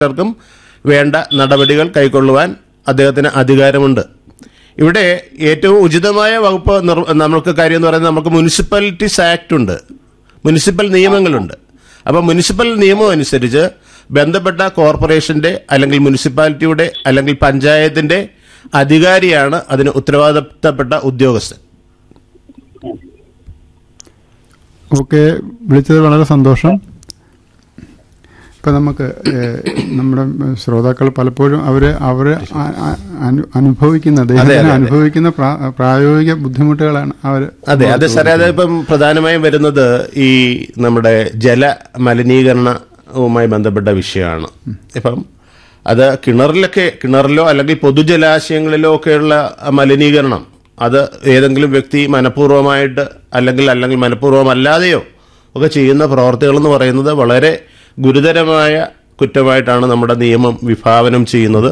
ർക്കും വേണ്ട നടപടികൾ കൈക്കൊള്ളുവാൻ അദ്ദേഹത്തിന് അധികാരമുണ്ട് ഇവിടെ ഏറ്റവും ഉചിതമായ വകുപ്പ് നിർ- നമുക്ക് കാര്യം എന്ന് പറയുന്നത് നമുക്ക് മുനിസിപ്പാലിറ്റീസ് ആക്ട് ഉണ്ട് മുനിസിപ്പൽ നിയമങ്ങളുണ്ട് അപ്പോൾ മുനിസിപ്പൽ നിയമം അനുസരിച്ച് ബന്ധപ്പെട്ട കോർപ്പറേഷന്റെ അല്ലെങ്കിൽ മുനിസിപ്പാലിറ്റിയുടെ അല്ലെങ്കിൽ പഞ്ചായത്തിന്റെ അധികാരിയാണ് അതിന് ഉത്തരവാദിത്തപ്പെട്ട ഉദ്യോഗസ്ഥൻ ഓക്കെ വിളിച്ചത് വളരെ സന്തോഷം ഇപ്പം നമുക്ക് ഏഹ്, നമ്മുടെ ശ്രോതാക്കൾ പലപ്പോഴും അവര് അവര് അ- അ- അനു- അനുഭവിക്കുന്ന അതെ, അദ്ദേഹത്തിന് അതെ. അനുഭവിക്കുന്ന പ്രാ- പ്രായോഗിക ബുദ്ധിമുട്ടുകളാണ് അവർ അതെ അതെ സാറേ അത് ഇപ്പം പ്രധാനമായും വരുന്നത് ഈ നമ്മുടെ ജല മലിനീകരണവുമായി ബന്ധപ്പെട്ട വിഷയമാണ് ഇപ്പം അത് കിണറിലൊക്കെ കിണറിലോ അല്ലെങ്കിൽ പൊതുജലാശയങ്ങളിലോ ഒക്കെയുള്ള മലിനീകരണം അത് ഏതെങ്കിലും വ്യക്തി മനഃപൂർവ്വമായിട്ട് അല്ലെങ്കിൽ അല്ലെങ്കിൽ മനഃപൂർവ്വമല്ലാതെയോ ഒക്കെ ചെയ്യുന്ന പ്രവർത്തികൾ എന്ന് പറയുന്നത് വളരെ ഗുരുതരമായ കുറ്റമായിട്ടാണ് നമ്മുടെ നിയമം വിഭാവനം ചെയ്യുന്നത്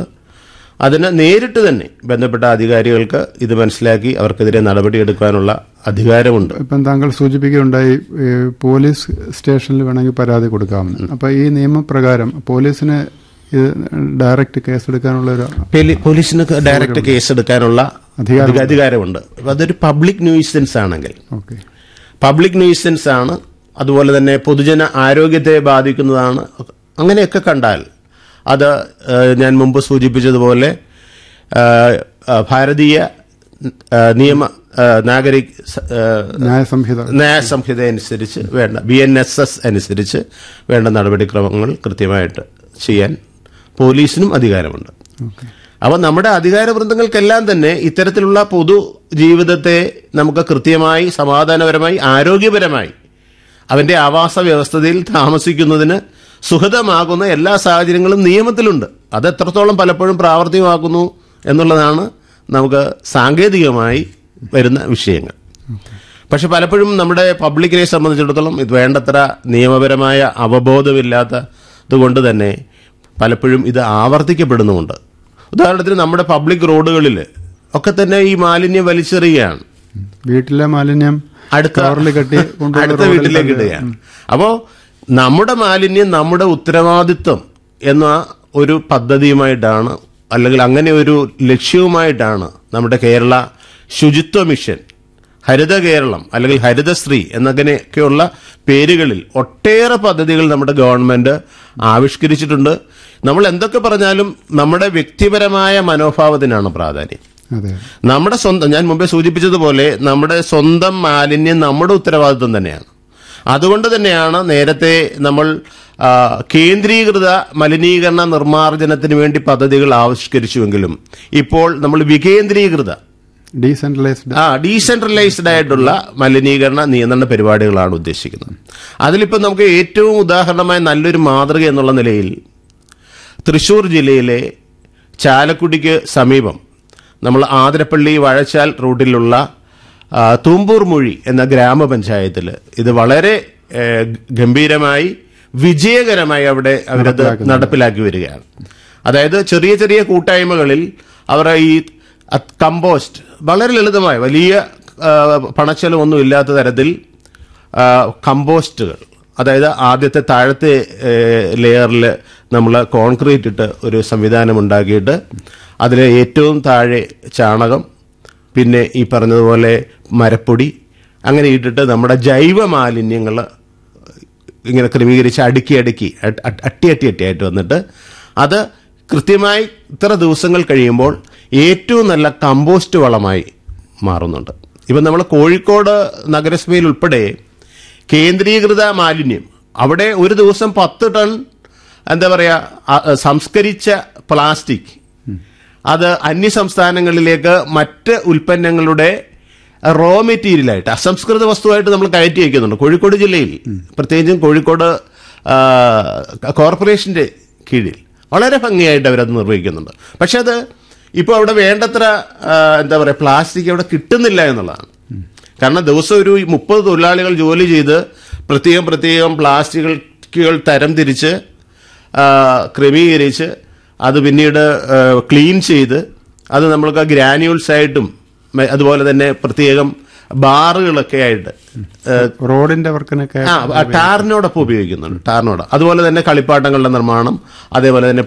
അതിന് നേരിട്ട് തന്നെ ബന്ധപ്പെട്ട അധികാരികൾക്ക് ഇത് മനസ്സിലാക്കി അവർക്കെതിരെ നടപടിയെടുക്കാനുള്ള അധികാരമുണ്ട് ഇപ്പം താങ്കൾ സൂചിപ്പിക്കുകയുണ്ടായി ഏഹ്, പോലീസ് സ്റ്റേഷനിൽ വേണമെങ്കിൽ പരാതി കൊടുക്കാമെന്ന് അപ്പൊ ഈ നിയമപ്രകാരം പോലീസിന് ഇത് ഡയറക്റ്റ് കേസെടുക്കാനുള്ള ഒരു പോലീ- പോലീസിന് ഡയറക്റ്റ് കേസ് എടുക്കാനുള്ള അധികാരം. അധികാരമുണ്ട് അപ്പൊ അതൊരു പബ്ലിക് ന്യൂസൻസ് ആണെങ്കിൽ ഓക്കെ പബ്ലിക് ന്യൂസൻസ് ആണ് അതുപോലെ തന്നെ പൊതുജന ആരോഗ്യത്തെ ബാധിക്കുന്നതാണ് അങ്ങനെയൊക്കെ കണ്ടാൽ അത് ഏഹ്, ഞാൻ മുമ്പ് സൂചിപ്പിച്ചതുപോലെ ഏഹ്, ഏഹ്, ഭാരതീയ ഏഹ്, നിയമ ഏഹ്, നാഗരിക് സ- ഏഹ്, ന്യായസംഹിത ന്യായസംഹിത അനുസരിച്ച് വേണ്ട ബി എൻ എസ് എസ് അനുസരിച്ച് വേണ്ട നടപടിക്രമങ്ങൾ കൃത്യമായിട്ട് ചെയ്യാൻ പോലീസിനും അധികാരമുണ്ട് ഓക്കെ അപ്പോൾ നമ്മുടെ അധികാര വൃന്ദങ്ങൾക്കെല്ലാം തന്നെ ഇത്തരത്തിലുള്ള പൊതു ജീവിതത്തെ നമുക്ക് കൃത്യമായി സമാധാനപരമായി ആരോഗ്യപരമായി അവന്റെ ആവാസ വ്യവസ്ഥയിൽ താമസിക്കുന്നതിന് സുഖതമാകുന്ന എല്ലാ സാഹചര്യങ്ങളും നിയമത്തിലുണ്ട് അത് എത്രത്തോളം പലപ്പോഴും പ്രാവർത്തികമാക്കുന്നു എന്നുള്ളതാണ് നമുക്ക് സാങ്കേതികമായി വരുന്ന വിഷയങ്ങൾ പക്ഷെ പലപ്പോഴും നമ്മുടെ പബ്ലിക്കിനെ സംബന്ധിച്ചിടത്തോളം ഇത് വേണ്ടത്ര നിയമപരമായ അവബോധമില്ലാത്തത് കൊണ്ട് തന്നെ പലപ്പോഴും ഇത് ആവർത്തിക്കപ്പെടുന്നുമുണ്ട് ഉദാഹരണത്തിന് നമ്മുടെ പബ്ലിക് റോഡുകളിൽ ഒക്കെ തന്നെ ഈ മാലിന്യം വലിച്ചെറിയുകയാണ് വീട്ടിലെ മാലിന്യം അടുത്ത കവറിൽ കെട്ടി കൊണ്ടുവന്ന് അടുത്ത റോഡിൽ വീട്ടിലേക്ക് തള്ളുക. ഇടുകയാണ് അപ്പോ നമ്മുടെ മാലിന്യം നമ്മുടെ ഉത്തരവാദിത്വം എന്ന ഒരു പദ്ധതിയുമായിട്ടാണ് അല്ലെങ്കിൽ അങ്ങനെ ഒരു ലക്ഷ്യവുമായിട്ടാണ് നമ്മുടെ കേരള ശുചിത്വ മിഷൻ ഹരിത കേരളം അല്ലെങ്കിൽ ഹരിതശ്രീ എന്നങ്ങനെയൊക്കെയുള്ള പേരുകളിൽ ഒട്ടേറെ പദ്ധതികൾ നമ്മുടെ ഗവൺമെന്റ് ആവിഷ്കരിച്ചിട്ടുണ്ട് നമ്മൾ എന്തൊക്കെ പറഞ്ഞാലും നമ്മുടെ വ്യക്തിപരമായ മനോഭാവത്തിനാണ് പ്രാധാന്യം അതെ നമ്മുടെ സ്വന്തം ഞാൻ മുമ്പേ സൂചിപ്പിച്ചതുപോലെ നമ്മുടെ സ്വന്തം മാലിന്യം നമ്മുടെ ഉത്തരവാദിത്വം തന്നെയാണ് അതുകൊണ്ട് തന്നെയാണ് നേരത്തെ നമ്മൾ ആ, കേന്ദ്രീകൃത മലിനീകരണ നിർമ്മാർജ്ജനത്തിന് വേണ്ടി പദ്ധതികൾ ആവിഷ്കരിച്ചുവെങ്കിലും ഇപ്പോൾ നമ്മൾ വികേന്ദ്രീകൃത ഡീസെൻട്രലൈസ്ഡ് ആ ഡീസെൻട്രലൈസ്ഡ് ആയിട്ടുള്ള മലിനീകരണ നിയന്ത്രണ പരിപാടികളാണ് ഉദ്ദേശിക്കുന്നത് അതിലിപ്പോൾ നമുക്ക് ഏറ്റവും ഉദാഹരണമായ നല്ലൊരു മാതൃക എന്നുള്ള നിലയിൽ തൃശൂർ ജില്ലയിലെ ചാലക്കുടിക്ക് സമീപം നമ്മൾ ആതിരപ്പള്ളി വഴച്ചാൽ റൂട്ടിലുള്ള ആ, തൂമ്പൂർ മൊഴി എന്ന ഗ്രാമപഞ്ചായത്തിൽ ഇത് വളരെ ഏ, ഗംഭീരമായി വിജയകരമായി അവിടെ അവരത് നടപ്പിലാക്കി വരികയാണ് അതായത് ചെറിയ ചെറിയ കൂട്ടായ്മകളിൽ അവർ ഈ അത് കമ്പോസ്റ്റ് വളരെ ലളിതമായ വലിയ ആ, പണച്ചെലവൊന്നും ഇല്ലാത്ത തരത്തിൽ ആ, കമ്പോസ്റ്റുകൾ അതായത് ആദ്യത്തെ താഴത്തെ ലെയറിൽ നമ്മൾ കോൺക്രീറ്റ് ഇട്ട് ഒരു സംവിധാനം ഉണ്ടാക്കിയിട്ട് അതിൽ ഏറ്റവും താഴെ ചാണകം പിന്നെ ഈ പറഞ്ഞതുപോലെ മരപ്പൊടി അങ്ങനെ ഇട്ടിട്ട് നമ്മുടെ ജൈവ മാലിന്യങ്ങൾ ഇങ്ങനെ ക്രമീകരിച്ച് അടുക്കി അടുക്കി അട്ട് അട്ട് അട്ടി അട്ടി അട്ടിയായിട്ട് വന്നിട്ട് അത് കൃത്യമായി ഇത്ര ദിവസങ്ങൾ കഴിയുമ്പോൾ ഏറ്റവും നല്ല കമ്പോസ്റ്റ് വളമായി മാറുന്നുണ്ട് ഇപ്പം നമ്മൾ കോഴിക്കോട് നഗരസഭയിൽ ഉൾപ്പെടെ കേന്ദ്രീകൃത മാലിന്യം അവിടെ ഒരു ദിവസം പത്ത് ടൺ എന്താ പറയുക സംസ്കരിച്ച പ്ലാസ്റ്റിക് അത് അന്യ സംസ്ഥാനങ്ങളിലേക്ക് മറ്റ് ഉൽപ്പന്നങ്ങളുടെ റോ മെറ്റീരിയലായിട്ട് അസംസ്കൃത വസ്തുവായിട്ട് നമ്മൾ കയറ്റി വയ്ക്കുന്നുണ്ട് കോഴിക്കോട് ജില്ലയിൽ പ്രത്യേകിച്ചും കോഴിക്കോട് ആ, കോർപ്പറേഷന്റെ കീഴിൽ വളരെ ഭംഗിയായിട്ട് അവരത് നിർവഹിക്കുന്നുണ്ട് പക്ഷെ അത് ഇപ്പോൾ അവിടെ വേണ്ടത്ര ആ, എന്താ പറയുക പ്ലാസ്റ്റിക് അവിടെ കിട്ടുന്നില്ല എന്നുള്ളതാണ് കാരണം ദിവസം ഒരു മുപ്പത് തൊഴിലാളികൾ ജോലി ചെയ്ത് പ്രത്യേകം പ്രത്യേകം പ്ലാസ്റ്റിക്കുകൾ തരം തിരിച്ച് ആ, ക്രമീകരിച്ച് അത് പിന്നീട് ക്ലീൻ ചെയ്ത് അത് നമ്മൾക്ക് ഗ്രാന്യൂൾസ് ആയിട്ടും മ- അതുപോലെ തന്നെ പ്രത്യേകം ബാറുകളൊക്കെ ആയിട്ട് ഏഹ്, റോഡിന്റെ വർക്കിനൊക്കെ ആ ടാറിനോടൊപ്പം ഉപയോഗിക്കുന്നുണ്ട് ടാറിനോട് അതുപോലെ തന്നെ കളിപ്പാട്ടങ്ങളുടെ നിർമ്മാണം അതേപോലെ തന്നെ